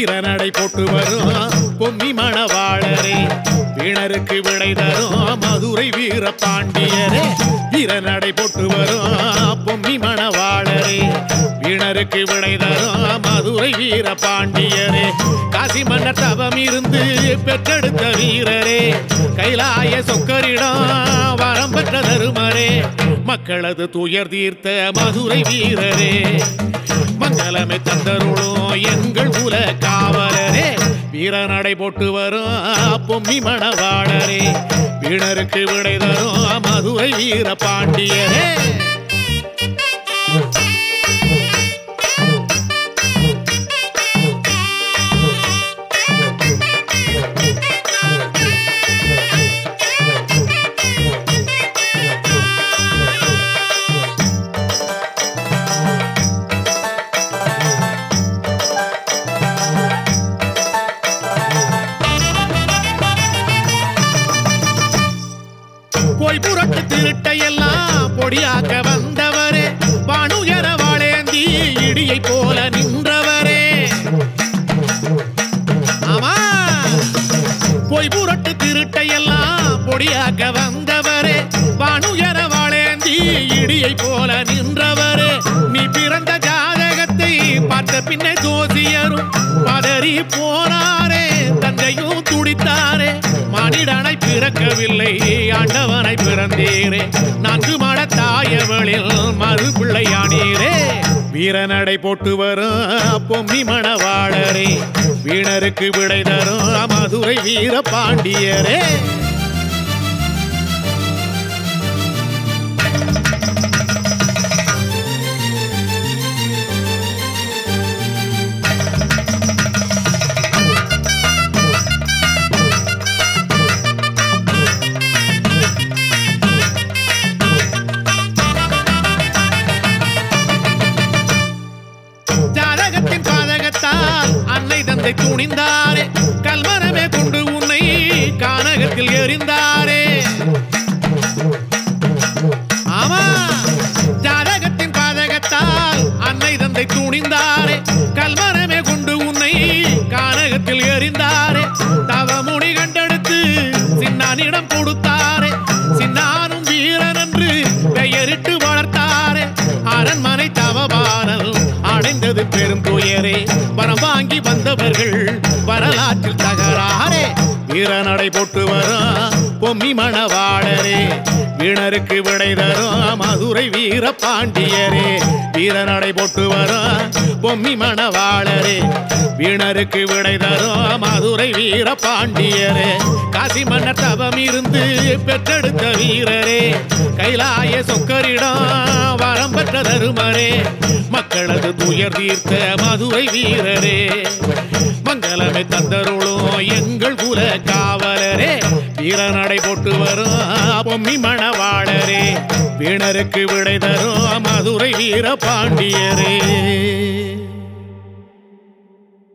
வீரநடை போட்டு வரும் பொம்மி மணவாளரே வீணருக்கு விடை தரும் மதுரை வீர பாண்டியரே வீரநடை போட்டு வரும் பொம்மி மணவாளரே வீணருக்கு விடை தரும் மதுரை வீர பாண்டியரே காசி மன்னர் தவம் இருந்து பெற்றெடுத்த வீரரே கைலாய சொக்கரிடம் வரம் பெற்ற தருமரே மக்களது துயர் தீர்த்த மதுரை வீரரே மங்களமே தந்தருளும் எங்கள் குல காவலரே வீரநடை போட்டு வரும் பொம்மி மணவாளரே வீணருக்கு விடை தரும் மதுரை வீர பாண்டியரே போய் புரட்டு திருட்டையெல்லாம் பொடியாக்க வந்தவரே வானுயர வாழேந்தி இடியை போல நின்றவரே ஆமா போய் புரட்டு திருட்டையெல்லாம் பொடியாக்க வந்தவரே வானுயர வாழேந்தி இடியை போல நின்றவரே நீ பிறந்த ஜாதகத்தை பார்த்த பின்னே ஜோசியரும் பதறி போனாரே தந்தையும் துடித்தாரே மனிதனை பிறக்கவில்லை ஆண்டவனை பிறந்தீரே நான்கு மட தாயவளில் மறு பிள்ளையானீரே வீரநடை போட்டு வரும் பொம்மி மணவாளரே வீணருக்கு விடை தரும் மதுரை வீர பாண்டியரே ஜாதகத்தின் பாதகத்தால் அன்னை தந்தை துணிந்தாரே கல்மரமே கொண்டு உன்னை கானகத்தில் எறிந்தாரே ஆமா ஜாதகத்தின் பாதகத்தால் அன்னை தந்தை துணிந்தாரே கல்மரமே கொண்டு உன்னை கானகத்தில் எறிந்தாரே தவமுடி கண்டெடுத்து சின்னானிடம் கொடுத்தாரே சின்னானும் வீரன் என்று பெயரிட்டு வளர்த்தாரே அரண்மனை தவபானல் அடைந்தது பெரும் துயரே வரம் வாங்கி வந்தவர்கள் வரலாற்றில் தகராறே வீரநடை போட்டு வரும் பொம்மி மணவாளரே வீணருக்கு விடை தரும் மதுரை வீர பாண்டியரே வீரநடை போட்டு வரும் பொம்மி மணவாளரே வீணருக்கு விடை தரும் மதுரை வீர பாண்டியரே காசி மன்னர் தவம் இருந்து பெற்றெடுத்த வீரரே கைலாய சொக்கரிடம் வரம் பெற்ற தருமரே மக்களது துயர் தீர்த்த மதுரை வீரரே மங்களமே தந்தருளும் எங்கள் குல காவலரே வீரநடை போட்டு வரும் பொம்மி மணவாளரே வீணருக்கு விடை தரும் மதுரை வீர பாண்டியரே